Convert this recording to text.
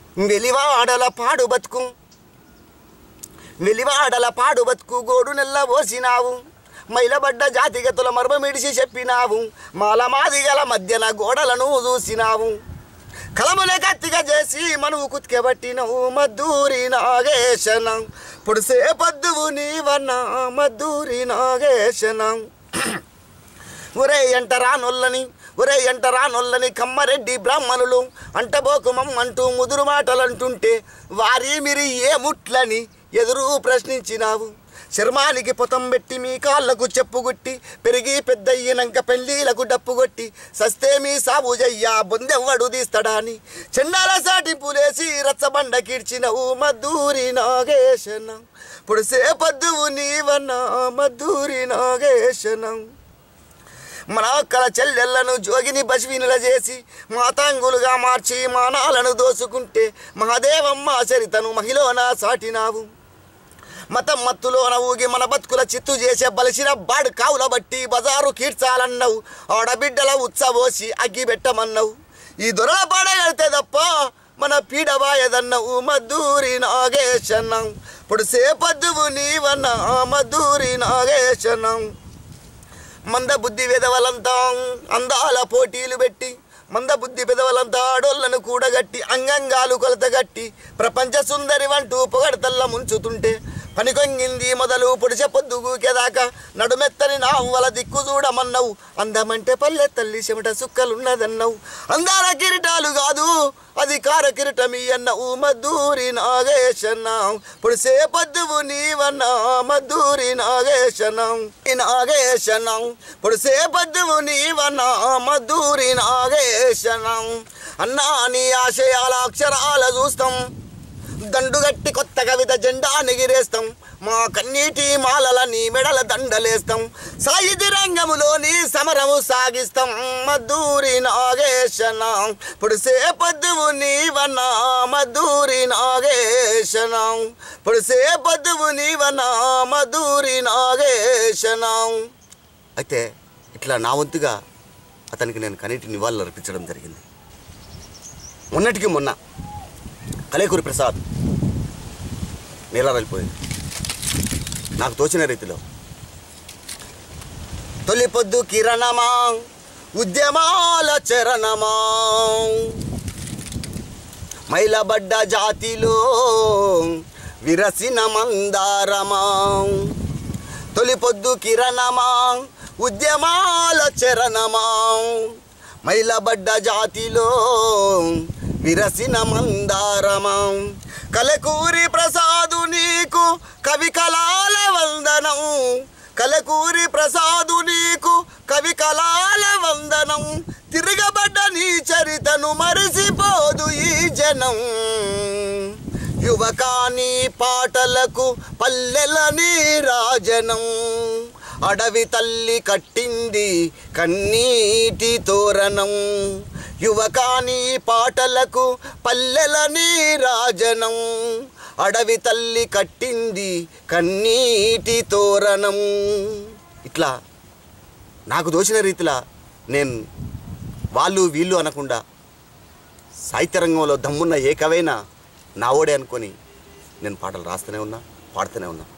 వెలివాడల పాడు బతుకు వెలివాడల పాడు బతుకు గోడు నెల్ల పోసినావు మైలబడ్డ జాతిగతుల మర్మమిడిసి చెప్పినావు మాల మాదిగల మధ్యన గోడలను చూసినావు కలములే కత్తిగా చేసి మనవు కుతికెబట్టినవు మద్దూరి నాగేశనం పొడిసే పద్దువు నీవన్న మద్దూరి నాగేశనం ఒరే ఎంట రానొల్లని ఒరే ఎంట రానొల్లని కమ్మరెడ్డి బ్రాహ్మణులు అంటబోకుమం అంటూ ముదురు మాటలు అంటుంటే వారి మీరు ఏ ముట్లని ఎదురు ప్రశ్నించినావు శర్మానికి పొతం పెట్టి మీ కాళ్ళకు చెప్పుగుట్టి పెరిగి పెద్దయ్యినంక పెళ్ళీలకు డప్పుగొట్టి సస్తే మీ సాబు జయ్యా బొందెవ్వడు తీస్తాడా అని చెండాల సాటి పూలేసి రచ్చబండ కీడ్చినవు మద్దూరి నాగేశనం పొడిసే పద్దువు నీవన్నా మద్దూరి నాగేశనం మన అక్కల చెల్లెళ్లను జోగిని బసివినుల చేసి మాతాంగులుగా మార్చి మానాలను దోసుకుంటే మహాదేవమ్మ చరితను మహిళన సాటినావు మతం మత్తులోన ఊగి మన బతుకుల చిత్తు చేసే బలిసిన బాడు కావుల బట్టి బజారు కీడ్చాలన్నావు ఆడబిడ్డల ఉత్సవోసి అగ్గి పెట్టమన్నావు ఈ దొరల పాడగడితే తప్ప మన పీడబాయదన్నావు మద్దూరి నాగేశనం ఇప్పుడు సేపద్దువు నీవన్నా మద్దూరి నాగేశనం మంద బుద్ధి విధవలంతా అందాల పోటీలు పెట్టి మంద బుద్ధి పెదవలంతా ఆడోళ్లను కూడగట్టి అంగంగాలు కొలతగట్టి ప్రపంచ సుందరి వంటూ పొగడతల్ల ముంచుతుంటే పనికొంగింది మొదలు పొడిచే పొద్దుగూకేదాకా నడుమెత్తని నావ్వల దిక్కు చూడమన్నావు అందమంటే పల్లె తల్లి చెమట సుక్కలున్నదన్నావు అందాల కిరీటాలు కాదు అధికార కిరీటమి అన్నవు మద్దూరి నాగేశనం పొడిసే పొద్దువు నీవన్నా మద్దూరి నాగేశనం ఈ నాగేశనం పొడిసే పొద్దువు నీవన్నా మద్దూరి నాగేశనం అన్నా నీ ఆశయాల అక్షరాల చూస్తాం దండుగట్టి కొత్త కవిత జెండా నిగిరేస్తాం మా కన్నీటి మాలల నీ మెడల దండలేస్తాం సాహితీ రంగములోని సమరము సాగిస్తాం మద్దూరి నాగేశన పొడిసే పద్దువు నీవన్నా మద్దూరి నాగేశన పొడిసే పద్దువు నీవన్నా మద్దూరి నాగేశన అయితే ఇట్లా నా వంతుగా అతనికి నేను కన్నీటి నివాళులు అర్పించడం జరిగింది మొన్నటికి మొన్న కలేకూరి ప్రసాద్ నీళ్ళారెళ్ళిపోయింది నాకు తోచిన రీతిలో తొలి పొద్దు కిరణమా ఉద్యమాల చరణమా మైలబడ్డ జాతిలో విరసిన మందారమా తొలి పొద్దు కిరణమా ఉద్యమాల చరణమా మైలబడ్డ జాతిలో విరసిన మందారమా కలకూరి ప్రసాదు నీకు కవి కళాల వందనం కలకూరి ప్రసాదు నీకు కవి కళాల వందనం తిరగబడ్డ నీ చరితను మరిసిపోదు ఈ జనం యువకాని పాటలకు పల్లెల నీరాజనం అడవి తల్లి కట్టింది కన్నీటి తోరణం యువకాని పాటలకు పల్లెల నీరాజనం అడవి తల్లి కట్టింది కన్నీటి తోరణం ఇట్లా నాకు దోచిన రీతిలా నేను వాళ్ళు వీళ్ళు అనకుండా సాహిత్య రంగంలో దమ్మున్న ఏ కవైనా నా ఓడే అనుకొని నేను పాటలు రాస్తూనే ఉన్నా పాడుతూనే ఉన్నా